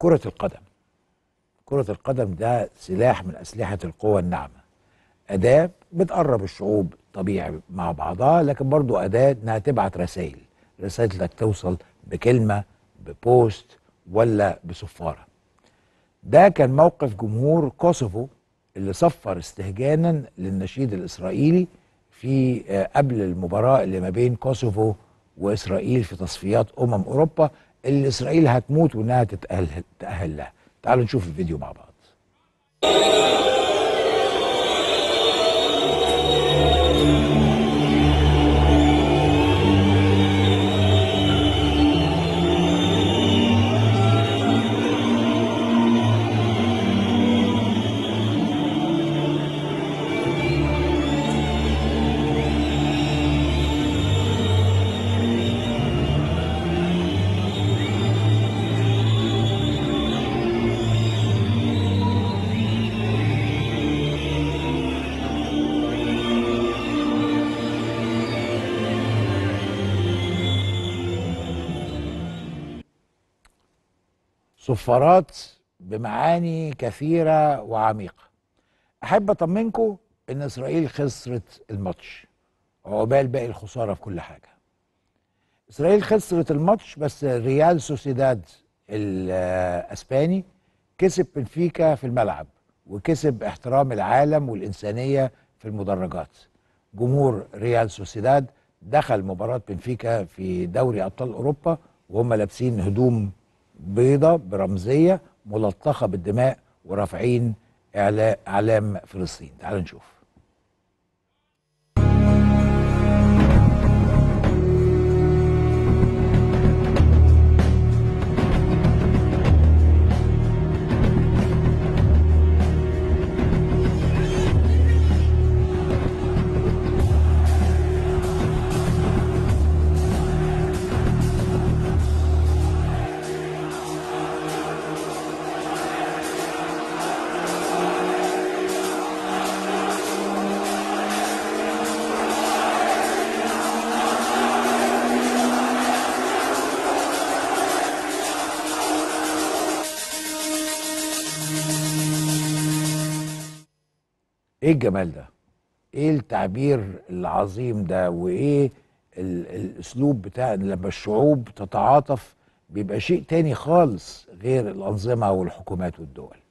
كرة القدم كرة القدم ده سلاح من أسلحة القوى الناعمة أداة بتقرب الشعوب طبيعي مع بعضها لكن برضو أداة إنها تبعت رسائل رسالتك توصل بكلمة ببوست ولا بصفارة ده كان موقف جمهور كوسوفو اللي صفر استهجانا للنشيد الإسرائيلي في آه، قبل المباراة اللي ما بين كوسوفو وإسرائيل في تصفيات أمم أوروبا اللي إسرائيل هتموت وإنها تتأهل, تتأهل لها تعالوا نشوف الفيديو مع بعض صفارات بمعاني كثيرة وعميقة أحب أطمنكم إن إسرائيل خسرت الماتش عقبال باقي الخسارة في كل حاجة إسرائيل خسرت الماتش بس ريال سوسيداد الأسباني كسب بنفيكا في الملعب وكسب احترام العالم والإنسانية في المدرجات جمهور ريال سوسيداد دخل مباراة بنفيكا في دوري أبطال أوروبا وهم لابسين هدوم بيضة برمزية ملطخة بالدماء ورافعين إعلاء أعلام فلسطين تعالوا نشوف ايه الجمال ده ايه التعبير العظيم ده وايه ال- الاسلوب بتاع لما الشعوب تتعاطف بيبقى شيء تاني خالص غير الانظمه والحكومات والدول